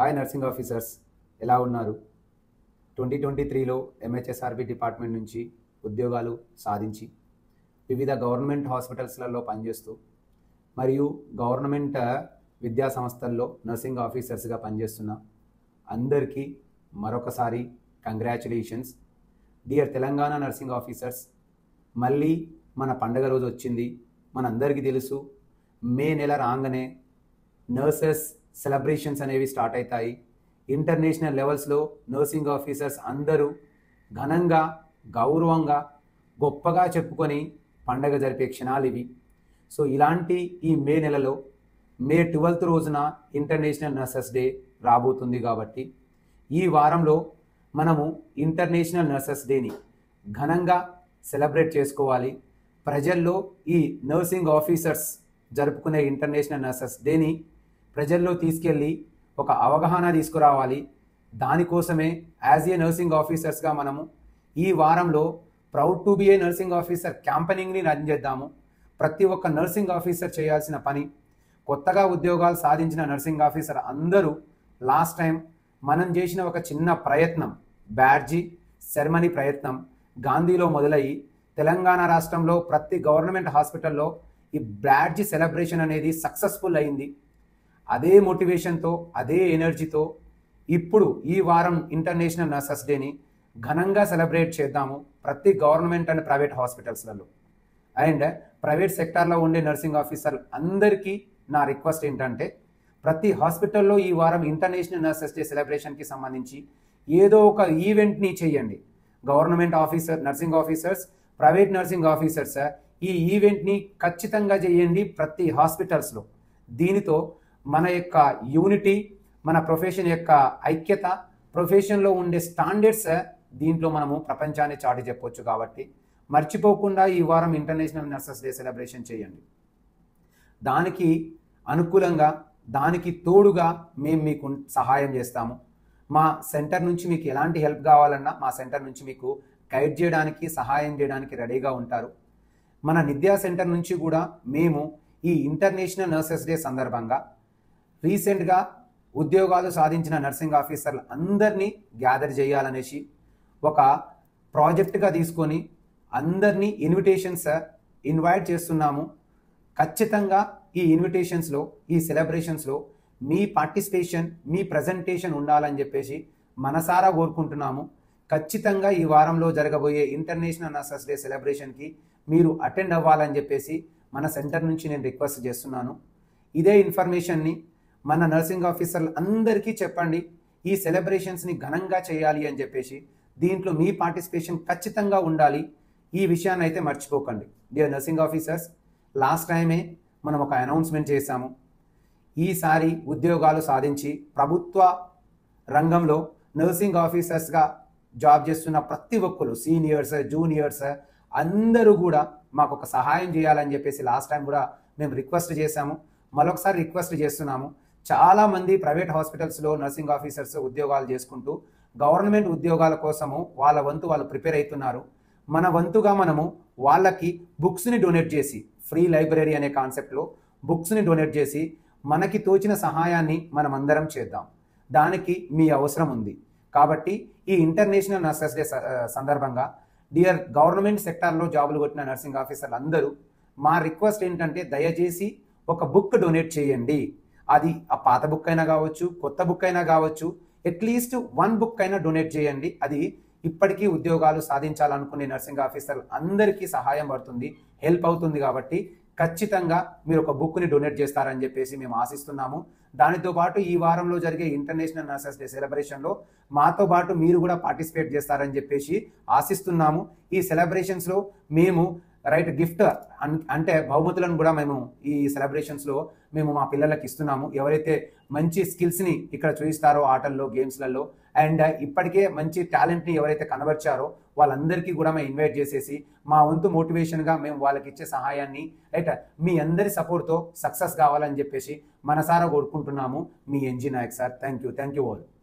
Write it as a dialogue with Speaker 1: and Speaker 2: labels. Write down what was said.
Speaker 1: hi nursing officers ఎలా ఉన్నారు twenty twenty త్రీలో ఎంహెచ్ఎస్ఆర్బి డిపార్ట్మెంట్ నుంచి ఉద్యోగాలు సాధించి వివిధ గవర్నమెంట్ హాస్పిటల్స్లలో పనిచేస్తూ మరియు గవర్నమెంట్ విద్యా సంస్థల్లో నర్సింగ్ ఆఫీసర్స్గా పనిచేస్తున్న అందరికీ మరొకసారి congratulations dear Telangana nursing officers మళ్ళీ మన పండగ రోజు వచ్చింది మనందరికీ తెలుసు మే నెల రాగానే నర్సెస్ సెలబ్రేషన్స్ అనేవి స్టార్ట్ అవుతాయి ఇంటర్నేషనల్ లెవెల్స్లో నర్సింగ్ ఆఫీసర్స్ అందరూ ఘనంగా గౌరవంగా గొప్పగా చెప్పుకొని పండగ జరిపే క్షణాలు ఇవి సో ఇలాంటి ఈ మే నెలలో మే ట్వెల్త్ రోజున ఇంటర్నేషనల్ నర్సెస్ డే రాబోతుంది కాబట్టి ఈ వారంలో మనము ఇంటర్నేషనల్ నర్సెస్ డేని ఘనంగా సెలబ్రేట్ చేసుకోవాలి ప్రజల్లో ఈ నర్సింగ్ ఆఫీసర్స్ జరుపుకునే ఇంటర్నేషనల్ నర్సెస్ డేని ప్రజల్లో తీసుకెళ్ళి ఒక అవగాహన తీసుకురావాలి దానికోసమే యాజ్ ఏ నర్సింగ్ ఆఫీసర్స్గా మనము ఈ వారంలో proud to be a nursing officer క్యాంపెనింగ్ని రన్ చేద్దాము ప్రతి ఒక్క నర్సింగ్ ఆఫీసర్ చేయాల్సిన పని కొత్తగా ఉద్యోగాలు సాధించిన నర్సింగ్ ఆఫీసర్ అందరూ లాస్ట్ టైం మనం చేసిన ఒక చిన్న ప్రయత్నం బ్యాడ్జీ సెరమనీ ప్రయత్నం గాంధీలో మొదలయ్యి తెలంగాణ రాష్ట్రంలో ప్రతి గవర్నమెంట్ హాస్పిటల్లో ఈ బ్యాడ్జీ సెలబ్రేషన్ అనేది సక్సెస్ఫుల్ అయింది అదే మోటివేషన్తో అదే ఎనర్జీతో ఇప్పుడు ఈ వారం ఇంటర్నేషనల్ నర్సెస్ డేని ఘనంగా సెలబ్రేట్ చేద్దాము ప్రతి గవర్నమెంట్ అండ్ ప్రైవేట్ హాస్పిటల్స్లలో అండ్ ప్రైవేట్ సెక్టార్లో ఉండే నర్సింగ్ ఆఫీసర్ అందరికీ నా రిక్వెస్ట్ ఏంటంటే ప్రతి హాస్పిటల్లో ఈ వారం ఇంటర్నేషనల్ నర్సెస్ డే సెలబ్రేషన్కి సంబంధించి ఏదో ఒక ఈవెంట్ని చేయండి government officer nursing officers private nursing officers ఈ ఈవెంట్ని ఖచ్చితంగా చేయండి ప్రతి హాస్పిటల్స్లో దీనితో మన యొక్క యూనిటీ మన ప్రొఫెషన్ యొక్క ఐక్యత ప్రొఫెషన్లో ఉండే స్టాండర్డ్స్ దీంట్లో మనము ప్రపంచాన్ని చాటి చెప్పొచ్చు కాబట్టి మర్చిపోకుండా ఈ వారం ఇంటర్నేషనల్ నర్సెస్ డే సెలబ్రేషన్ చేయండి దానికి అనుకూలంగా దానికి తోడుగా మేము మీకు సహాయం చేస్తాము మా సెంటర్ నుంచి మీకు ఎలాంటి హెల్ప్ కావాలన్నా మా సెంటర్ నుంచి మీకు గైడ్ చేయడానికి సహాయం చేయడానికి రెడీగా ఉంటారు మన నిద్యా సెంటర్ నుంచి కూడా మేము ఈ ఇంటర్నేషనల్ నర్సెస్ డే సందర్భంగా రీసెంట్గా ఉద్యోగాలు సాధించిన నర్సింగ్ ఆఫీసర్లు అందరినీ గ్యాదర్ చేయాలనేసి ఒక ప్రాజెక్ట్గా తీసుకొని అందరినీ ఇన్విటేషన్స్ ఇన్వైట్ చేస్తున్నాము ఖచ్చితంగా ఈ ఇన్విటేషన్స్లో ఈ సెలబ్రేషన్స్లో మీ పార్టిసిపేషన్ మీ ప్రజెంటేషన్ ఉండాలని చెప్పేసి మనసారా కోరుకుంటున్నాము ఖచ్చితంగా ఈ వారంలో జరగబోయే ఇంటర్నేషనల్ నర్సెస్ డే సెలబ్రేషన్కి మీరు అటెండ్ అవ్వాలని చెప్పేసి మన సెంటర్ నుంచి నేను రిక్వెస్ట్ చేస్తున్నాను ఇదే ఇన్ఫర్మేషన్ని మన నర్సింగ్ ఆఫీసర్లు అందరికీ చెప్పండి ఈ సెలబ్రేషన్స్ని ఘనంగా చేయాలి అని చెప్పేసి దీంట్లో మీ పార్టిసిపేషన్ ఖచ్చితంగా ఉండాలి ఈ విషయాన్ని అయితే మర్చిపోకండి డియర్ నర్సింగ్ ఆఫీసర్స్ లాస్ట్ టైమే మనం ఒక అనౌన్స్మెంట్ చేశాము ఈసారి ఉద్యోగాలు సాధించి ప్రభుత్వ రంగంలో నర్సింగ్ ఆఫీసర్స్గా జాబ్ చేస్తున్న ప్రతి ఒక్కరు సీనియర్స్ జూనియర్స్ అందరూ కూడా మాకు ఒక సహాయం చేయాలని చెప్పేసి లాస్ట్ టైం కూడా మేము రిక్వెస్ట్ చేశాము మరొకసారి రిక్వెస్ట్ చేస్తున్నాము చాలామంది ప్రైవేట్ హాస్పిటల్స్లో నర్సింగ్ ఆఫీసర్స్ ఉద్యోగాలు చేసుకుంటూ గవర్నమెంట్ ఉద్యోగాల కోసము వాళ్ళ వంతు వాళ్ళు ప్రిపేర్ అవుతున్నారు మన వంతుగా మనము వాళ్ళకి బుక్స్ని డొనేట్ చేసి ఫ్రీ లైబ్రరీ అనే కాన్సెప్ట్లో బుక్స్ని డొనేట్ చేసి మనకి తోచిన సహాయాన్ని మనం అందరం చేద్దాం దానికి మీ అవసరం ఉంది కాబట్టి ఈ ఇంటర్నేషనల్ నర్సెస్ డే సందర్భంగా డియర్ గవర్నమెంట్ సెక్టార్లో జాబులు కొట్టిన నర్సింగ్ ఆఫీసర్లు అందరూ మా రిక్వెస్ట్ ఏంటంటే దయచేసి ఒక బుక్ డొనేట్ చేయండి అది ఆ పాత బుక్ అయినా కావచ్చు కొత్త బుక్ అయినా కావచ్చు అట్లీస్ట్ వన్ బుక్ అయినా డొనేట్ చేయండి అది ఇప్పటికీ ఉద్యోగాలు సాధించాలనుకునే నర్సింగ్ ఆఫీసర్లు అందరికీ సహాయం పడుతుంది హెల్ప్ అవుతుంది కాబట్టి ఖచ్చితంగా మీరు ఒక బుక్ని డొనేట్ చేస్తారని చెప్పేసి మేము ఆశిస్తున్నాము దానితో పాటు ఈ వారంలో జరిగే ఇంటర్నేషనల్ నర్సెస్ డే సెలబ్రేషన్లో మాతో పాటు మీరు కూడా పార్టిసిపేట్ చేస్తారని చెప్పేసి ఆశిస్తున్నాము ఈ సెలబ్రేషన్స్లో మేము రైట్ గిఫ్ట్ అంటే బహుమతులను కూడా మేము ఈ సెలబ్రేషన్స్లో మేము మా పిల్లలకి ఇస్తున్నాము ఎవరైతే మంచి స్కిల్స్ని ఇక్కడ చూపిస్తారో ఆటల్లో గేమ్స్లలో అండ్ ఇప్పటికే మంచి టాలెంట్ని ఎవరైతే కనబర్చారో వాళ్ళందరికీ కూడా మేము ఇన్వైట్ చేసేసి మా వంతు మోటివేషన్గా మేము వాళ్ళకి ఇచ్చే సహాయాన్ని రైట్ మీ అందరి సపోర్ట్తో సక్సెస్ కావాలని చెప్పేసి మనసారా కోరుకుంటున్నాము మీ NG Nayak sir thank you thank you all